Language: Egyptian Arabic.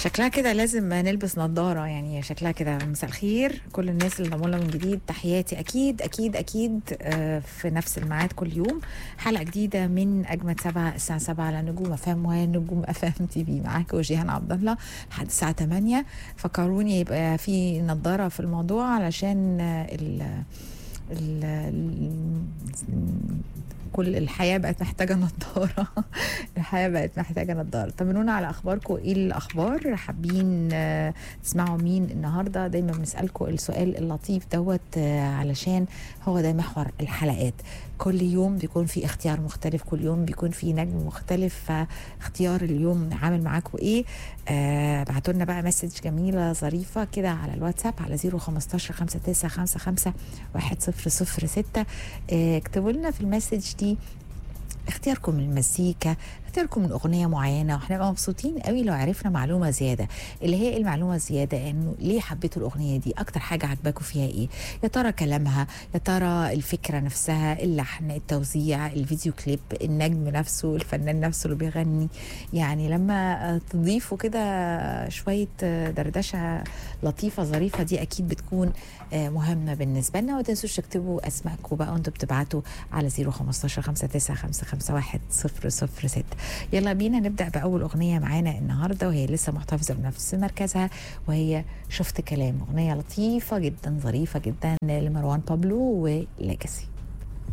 شكلها كده لازم نلبس نظارة يعني شكلها كده مساء الخير كل الناس اللي انضموا لنا من جديد تحياتي أكيد أكيد أكيد آه، في نفس الميعاد كل يوم حلقة جديدة من أجمد سبعة الساعة سبعة على نجوم أفهم ونجوم أفهم تي في معاكم جيهان عبد الله لحد الساعة 8 فكروني يبقى في نظارة في الموضوع علشان آه، ال ال ال- كل الحياة بقت محتاجة نظارة الحياة بقت محتاجة نظارة طمنونا على أخباركم إيه الأخبار حابين آه، تسمعوا مين النهاردة دايما بنسألكم السؤال اللطيف دوت آه، علشان هو ده محور الحلقات كل يوم بيكون في اختيار مختلف كل يوم بيكون في نجم مختلف فاختيار اليوم عامل معاكم ايه آه بعتوا لنا بقى مسج جميله ظريفه كده على الواتساب على 015 5955 1006 آه اكتبوا لنا في المسج دي اختياركم من المزيكا اختياركم من اغنيه معينه واحنا مبسوطين قوي لو عرفنا معلومه زياده اللي هي إيه المعلومه الزياده انه ليه حبيتوا الاغنيه دي اكتر حاجه عجباكم فيها ايه يا ترى كلامها يا ترى الفكره نفسها اللحن التوزيع الفيديو كليب النجم نفسه الفنان نفسه اللي بيغني يعني لما آه، تضيفوا كده شويه آه، دردشه لطيفه ظريفه دي اكيد بتكون آه، مهمه بالنسبه لنا وما تنسوش تكتبوا اسمائكم بقى وانتوا بتبعتوا على 015 5955 006 يلا بينا نبدا باول اغنيه معانا النهارده وهي لسه محتفظه بنفس مركزها وهي شفت كلام اغنيه لطيفه جدا ظريفه جدا لمروان بابلو وليجاسي